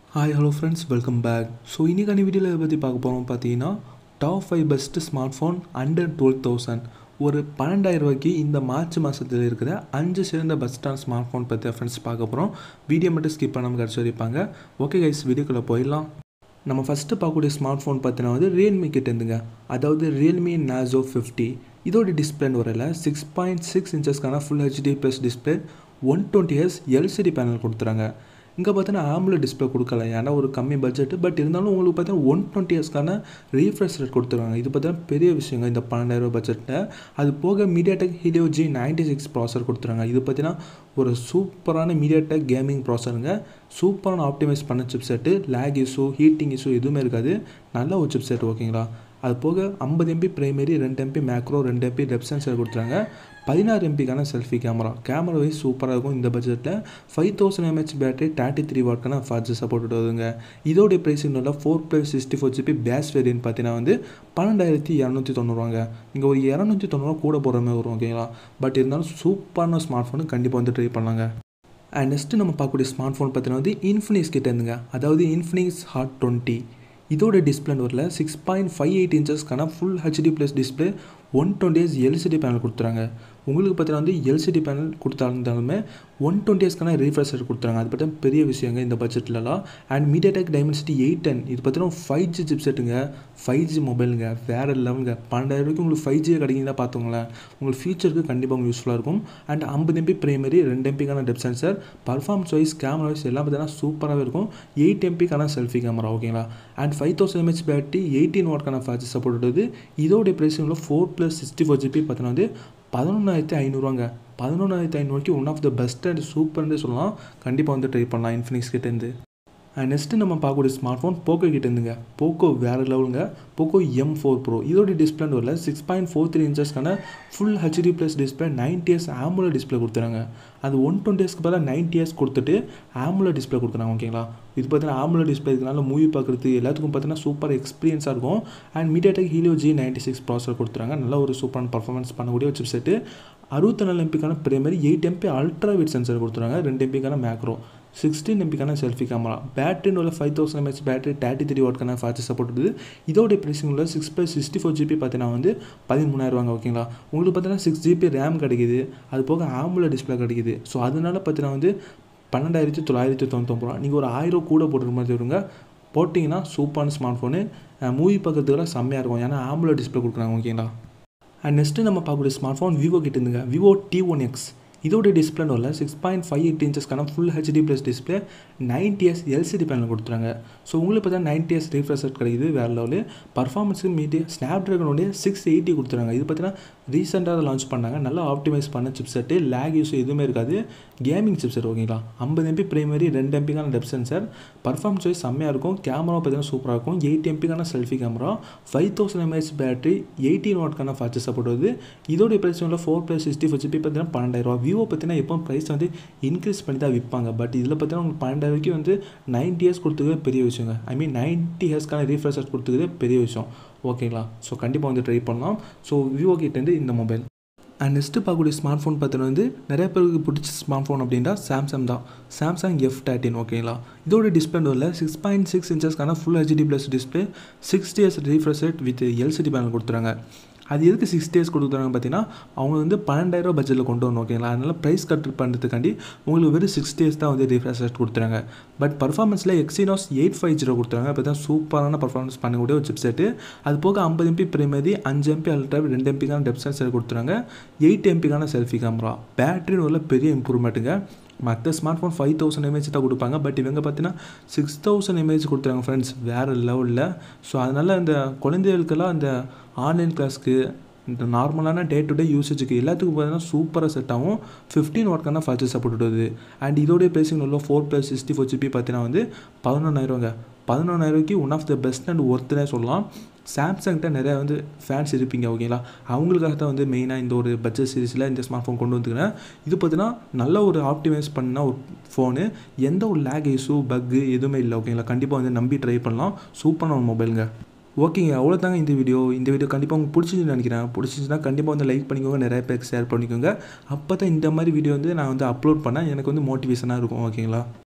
hi hello friends welcome back so இன்றைக்கான வீடியோவில் இதை பற்றி பார்க்க போகிறோம் பார்த்தீங்கன்னா top five best smartphone under twelve thousand ஒரு பன்னெண்டாயிரம் ரூபாய்க்கு இந்த மார்ச் மாதத்தில் இருக்கிற அஞ்சு சிறந்த பெஸ்ட்டான ஸ்மார்ட் ஃபோன் பற்றி ஃப்ரெண்ட்ஸ் பார்க்க போகிறோம் வீடியோ மட்டும் ஸ்கிப் பண்ணாமல் கிடச்சி வரைப்பாங்க ஓகே கைஸ் வீடியோக்குள்ளே போயிடலாம் நம்ம ஃபஸ்ட்டு பார்க்கக்கூடிய ஸ்மார்ட் ஃபோன் பார்த்தீங்கன்னா வந்து ரியல்மி கிட்ட இருந்துங்க அதாவது ரியல்மி நாசோ ஃபிஃப்டி இதோட டிஸ்பிளேன்னு வரல சிக்ஸ் பாயிண்ட் சிக்ஸ் இன்ச்சஸ்க்கான full HD plus display one twenty hertz LCD panel கொடுத்துறாங்க இங்கே பார்த்தீங்கன்னா ஆம்புல டிஸ்பிளே கொடுக்கல ஏன்னா ஒரு கம்மி பட்ஜெட் பட் இருந்தாலும் உங்களுக்கு பார்த்தீங்கன்னா ஒன் டுவெண்ட்டி இயர்ஸ்க்கான ரீஃப்ரெஷ் ரேட் கொடுத்துருவாங்க இது பார்த்தீங்கன்னா பெரிய விஷயங்க இந்த பன்னெண்டாயிரம் பட்ஜெட்டில் அது போக MediaTek Helio G ninety six processor கொடுத்துறாங்க இது பார்த்தீங்கன்னா ஒரு சூப்பரான மீடியாடெக் கேமிங் ப்ராசருங்க சூப்பரான ஆப்டிமைஸ் பண்ண chipset lag issue heating issue எதுவுமே இருக்காது நல்ல ஒரு சிப் செட் ஓகேங்களா அது போக ஐம்பது எம்பி பிரைமரி ரெண்டு எம்பி மேக்ரோ ரெண்டு எம்பி டெப் சென்சர் கொடுத்துறாங்க பதினாறு எம்பிக்கான செல்ஃபி கேமரா கேமரா வைஸ் சூப்பராக இருக்கும் இந்த பட்ஜெட்டில் five thousand MH battery thirty three வாட்க்கான ஃபாஸ்ட் சப்போர்ட் வருதுங்க இதோடைய ப்ரைஸ் இன்னும் four plus sixty four GB base variant பார்த்தீங்கன்னா வந்து பன்னெண்டாயிரத்தி இரநூத்தி தொண்ணூறுவாங்க நீங்கள் ஒரு இரநூத்தி தொண்ணூறுவா கூட போகிற மாதிரி வரும் ஓகேங்களா பட் இருந்தாலும் சூப்பரான ஸ்மார்ட் ஃபோனு கண்டிப்பாக வந்து ட்ரை பண்ணலாங்க அண்ட் நெக்ஸ்ட்டு நம்ம பார்க்கக்கூடிய ஸ்மார்ட் ஃபோன் பார்த்தீங்கன்னா வந்து இன்ஃபினிக்ஸ் கிட்ட இருந்துங்க அதாவது இன்ஃபினிக்ஸ் ஹாட் டுவெண்ட்டி இதோட டிஸ்பிளேன்னு வரல சிக்ஸ் பாயிண்ட் ஃபைவ் எயிட் இன்ச்சஸ்க்கான full HD plus display one twenty hertz LCD panel கொடுத்துறாங்க உங்களுக்கு பார்த்தீங்கன்னா வந்து எல்சிடி பேனல் கொடுத்தாலுமே ஒன் டுவெண்ட்டி இயர்ஸ்க்கான ரீஃப்ரெஷ் ரேட் கொடுத்துறாங்க அது பார்த்தா பெரிய விஷயங்க இந்த பட்ஜெட்லலாம் and MediaTek Dimensity eight ten இது பார்த்தீங்கன்னா ஃபைவ் ஜி சிப் செட்டுங்க ஃபைவ் ஜி மொபைலுங்க வேறு லெவலுங்க பன்னெண்டாயிரம் ரூபாய்க்கு உங்களுக்கு ஃபைவ் ஜி கிடைக்குங்களா பார்த்துங்களேன் உங்களுக்கு ஃபியூச்சருக்கு கண்டிப்பாக உங்களுக்கு யூஸ்ஃபுல்லாக இருக்கும் அண்ட் ஐம்பது எம்பி பிரைமரி ரெண்டு எம்பிக்கான depth sensor performance wise camera wise எல்லாம் பார்த்தீங்கன்னா சூப்பராகவே இருக்கும் எயிட் எம்பிக்கான செல்ஃபி கேமரா ஓகேங்களா and five thousand MH battery eighteen வாட்க்கான ஃபாஸ்ட் சப்போர்ட் வருது இதோடைய price four plus sixty four GB பார்த்தீங்கன்னா வந்து பதினொன்றாயிரத்தி ஐநூறுவாங்க பதினொன்றாயிரத்தி ஐநூறுக்கு one of the best and சூப்பர்னு சொல்லலாம் கண்டிப்பாக வந்து ட்ரை பண்ணலாம் இன்ஃபினிக்ஸ் கிட்டேருந்து அண்ட் நெக்ஸ்ட்டு நம்ம பார்க்கக்கூடிய ஸ்மார்ட் ஃபோன் போக்கோ கிட்டேருந்துங்க போக்கோ வேறு லெவலுங்க போக்கோ எம் ஃபோர் ப்ரோ இதோட டிஸ்பிளேன்னு வரல சிக்ஸ் பாயிண்ட் ஃபோர் த்ரீ இன்ச்சஸ்க்கான full HD plus display ninety hertz AMOLED display கொடுத்துறாங்க அது ஒன் டுவெண்ட்டி இயர்ஸ்க்கு பதிலாக நைன்டி இயர்ஸ் கொடுத்துட்டு ஆமுலர் டிஸ்பிளே கொடுக்குறாங்க ஓகேங்களா இது பார்த்தீங்கன்னா ஆமுலர் டிஸ்பிளே இருக்கனால மூவி பார்க்குறது எல்லாத்துக்கும் பார்த்தீங்கன்னா சூப்பர் எக்ஸ்பீரியன்ஸாக இருக்கும் and MediaTek Helio G ninety six processor கொடுத்துறாங்க நல்ல ஒரு சூப்பரான பர்ஃபார்மன்ஸ் பண்ணக்கூடிய ஒரு சிப் செட்டு அறுபத்தி நாலு எம்பிக்கான primary eight MP ultra wide sensor கொடுத்துறாங்க ரெண்டு எம்பிக்கான மேக்ரோ சிக்ஸ்டீன் எம்பிக்கான செல்ஃபி கேமரா பேட்டரின்னு உள்ள five thousand MH battery thirty three வாட்க்கான ஃபாஸ்ட் சப்போர்ட் இருக்குது இதோட ப்ரைஸிங் உள்ள six plus sixty four GB பார்த்தீங்கன்னா வந்து பதிமூணாயிரவாங்க ஓகேங்களா உங்களுக்கு பார்த்தீங்கன்னா சிக்ஸ் ஜிபி ரேம் கிடைக்குது அது போக ஆம்புல டிஸ்பிளே கிடைக்குது ஸோ அதனால பார்த்தீங்கன்னா வந்து பன்னெண்டாயிரத்தி தொள்ளாயிரத்தி தொண்ணூத்தொம்பது ரூபா நீங்கள் ஒரு ஆயிரம் கூட போட்டுற மாதிரி வருங்க போட்டிங்கன்னா சூப்பரான ஸ்மார்ட் ஃபோனு மூவி பார்க்கறதுக்குலாம் செம்மையாக இருக்கும் ஏன்னா ஆம்புல டிஸ்பிளே கொடுக்குறாங்க ஓகேங்களா அண்ட் நெக்ஸ்ட்டு நம்ம பார்க்கக்கூடிய ஸ்மார்ட் ஃபோன் விவோ கிட்ட இருந்துங்க விவோ டி ஒன் எக்ஸ் இதோட டிஸ்பிளேன்னு வரல சிக்ஸ் பாயிண்ட் ஃபைவ் எயிட் இன்ச்சஸ்க்கான full HD plus display ninety hertz LCD panel கொடுத்துறாங்க ஸோ உங்களுக்கு பார்த்தா நைன்டி இயர்ஸ் ரீஃப்ரெஷ் கிடைக்குது வேறு லெவலு பர்ஃபார்மன்ஸுக்கு மீடியா ஸ்னாப் ட்ராகனுடைய சிக்ஸ் எயிட்டி கொடுத்துறாங்க இது பார்த்தீங்கன்னா ரீசெண்டாக லான்ச் பண்ணாங்க நல்லா ஆப்டிமைஸ் பண்ண சிப் செட்டு லேக் யூஸ் எதுவுமே இருக்காது கேமிங் சிப் செட் ஓகேங்களா ஐம்பது எம்பி பிரைமரி ரெண்டு எம்பிக்கான டெப் சென்சர் பர்ஃபார்மன்ஸ் வைஸ் செம்மையாக இருக்கும் கேமரா பார்த்தீங்கன்னா சூப்பராக இருக்கும் எயிட் எம்பிக்கான selfie camera five thousand mAh battery eighteen வாட்க்கான ஃபாஸ்ட் சப்போர்ட் வருது இதோடைய ப்ரைஸ் வந்து four plus sixty four GB பார்த்தீங்கன்னா பன்னெண்டாயிரரூவா விவோ பார்த்தீங்கன்னா எப்போ ப்ரைஸ் வந்து இன்க்ரீஸ் பண்ணி தான் விற்பாங்க பட் இதில் பார்த்தீங்கன்னா உங்களுக்கு பன்னெண்டாயிரூவாய்க்கு வந்து நைன்டி இயர்ஸ் கொடுத்துக்கிறதே பெரிய விஷயங்க ஐ மீன் நைன்ட்டி இயர்ஸ்க்கான ரீஃப்ரெஷர்ஸ் கொடுத்துக்கிறதே பெரிய விஷயம் ஓகேங்களா ஸோ கண்டிப்பாக வந்து ட்ரை பண்ணலாம் ஸோ விவோ கிட்டேருந்து இந்த மொபைல் அண்ட் நெக்ஸ்ட்டு பார்க்கக்கூடிய ஸ்மார்ட் ஃபோன் பார்த்தீங்கன்னா வந்து நிறைய பேருக்கு பிடிச்ச ஸ்மார்ட் ஃபோன் அப்படின்னா சாம்சங் தான் சாம்சங் எஃப் தேர்ட்டின் ஓகேங்களா இதோட டிஸ்பிளே இல்லை சிக்ஸ் பாயிண்ட் சிக்ஸ் இன்ச்சஸ்க்கான full HD plus display six hertz refresh rate with LCD panel கொடுத்துறாங்க அது எதுக்கு சிக்ஸ் டேஸ் கொடுக்குறாங்க பார்த்தீங்கன்னா அவங்க வந்து பன்னெண்டாயிரம் பட்ஜெட்டில் கொண்டு வரணும் ஓகேங்களா அதனால் ப்ரைஸ் கட் பண்ணுறதுக்காண்டி உங்களுக்கு வெறும் சிக்ஸ் டேஸ் தான் வந்து ரீஃப்ரெஷ் ரேட் கொடுத்துறாங்க பட் பர்ஃபார்மன்ஸில் எக்ஸினாஸ் எயிட் ஃபைவ் ஜீரோ கொடுத்துறாங்க இப்போ தான் சூப்பரான பர்ஃபார்மன்ஸ் பண்ணக்கூடிய ஒரு சிப் செட்டு அது போக ஐம்பது எம்பி பிரைமரி அஞ்சு எம்பி அல்ட்ரா ரெண்டு எம்பிக்கான டெப் சென்சர் கொடுத்துறாங்க எயிட் எம்பிக்கான செல்ஃபி கேமரா பேட்டரின்னு உள்ள பெரிய இம்ப்ரூவ்மெண்ட்டுங்க மற்ற smartphone five thousand mAh தான் கொடுப்பாங்க பட் இவங்க பார்த்தீங்கன்னா சிக்ஸ் தௌசண்ட் எம்ஏஹெச் கொடுத்துறாங்க ஃப்ரெண்ட்ஸ் வேறு லெவலில் ஸோ அதனால் இந்த குழந்தைகளுக்கெல்லாம் இந்த ஆன்லைன் கிளாஸ்க்கு இந்த நார்மலான டே டு டே யூசேஜுக்கு எல்லாத்துக்கும் பார்த்தீங்கன்னா சூப்பராக செட் ஆகும் ஃபிஃப்டீன் வாட்க்கான ஃபர்ஸ்ட் சப்போர்ட் வருது அண்ட் இதோடைய ப்ரைஸிங் உள்ள four plus sixty four GB பார்த்தீங்கன்னா வந்து பதினொன்றாயிரங்க பதினொன்றாயிரூவாய்க்கு one of the best and ஒர்த்துனே சொல்லலாம் சாம்சங்கிட்ட நிறையா வந்து ஃபேன்ஸ் இருப்பீங்க ஓகேங்களா அவங்களுக்காக தான் வந்து மெயினாக இந்த ஒரு பட்ஜெட் சீரிஸில் இந்த ஸ்மார்ட் ஃபோன் கொண்டு வந்துக்கிறேன் இது பார்த்தீங்கன்னா நல்ல ஒரு ஆப்டிமைஸ் பண்ண ஒரு ஃபோனு எந்த ஒரு லேக் இஷ்யூ பக்கு எதுவுமே இல்லை ஓகேங்களா கண்டிப்பாக வந்து நம்பி ட்ரை பண்ணலாம் சூப்பரான ஒரு மொபைலுங்க ஓகேங்க அவ்வளோதாங்க இந்த வீடியோ இந்த வீடியோ கண்டிப்பாக உங்களுக்கு பிடிச்சிருந்துன்னு நினைக்கிறேன் பிடிச்சிருந்துச்சுன்னா கண்டிப்பாக வந்து லைக் பண்ணிக்கோங்க நிறைய பேருக்கு ஷேர் பண்ணிக்கோங்க அப்போ தான் இந்த மாதிரி வீடியோ வந்து நான் வந்து அப்லோட் பண்ணால் எனக்கு வந்து மோட்டிவேஷனாக இருக்கும் ஓகேங்களா